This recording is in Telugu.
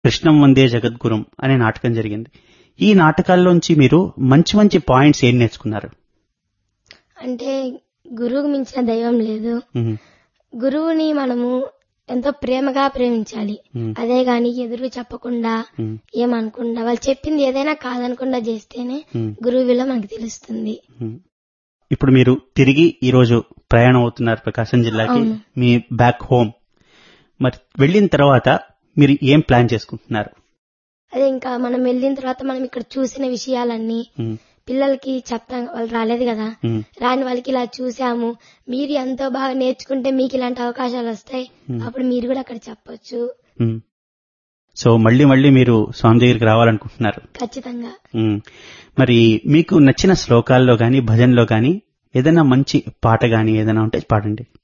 కృష్ణం వందే జగద్గురుం అనే నాటకం జరిగింది ఈ నాటకాల్లోంచి మీరు మంచి మంచి పాయింట్స్ ఏం నేర్చుకున్నారు అంటే గురువుకు మించిన దైవం లేదు మ్మ్. గురువుని మనము ఎంతో ప్రేమగా ప్రేమించాలి మ్మ్. అదే గాని ఎదురు చెప్పకుండా మ్మ్. ఏమనకుండా వాళ్ళు చెప్పింది ఏదైనా కాదనకుండా చేస్తేనే మ్మ్. గురువు విలువ మనకు తెలుస్తుంది మ్మ్. ఇప్పుడు మీరు తిరిగి ఈరోజు ప్రయాణం అవుతున్నారు ప్రకాశం జిల్లాకి అవును. మీ బ్యాక్ హోమ్ మరి వెళ్ళిన తర్వాత మీరు ఏం ప్లాన్ చేసుకుంటున్నారు అదే ఇంకా మనం వెళ్ళిన తర్వాత మనం ఇక్కడ చూసిన విషయాలన్నీ మ్మ్. పిల్లలకి చెప్తాం వాళ్ళు రాలేదు కదా మ్మ్. రాని వాళ్ళకి ఇలా చూసాము మీరు ఎంతో బాగా నేర్చుకుంటే మీకు ఇలాంటి అవకాశాలు వస్తాయి మ్మ్. అప్పుడు మీరు కూడా అక్కడ చెప్పొచ్చు మ్మ్. సో మళ్ళీ మళ్ళీ మీరు స్వామి దగ్గరికి రావాలనుకుంటున్నారు ఖచ్చితంగా మ్మ్. మరి మీకు నచ్చిన శ్లోకాల్లో గాని భజనలో గాని ఏదైనా మంచి పాట గాని ఏదైనా ఉంటే పాడండి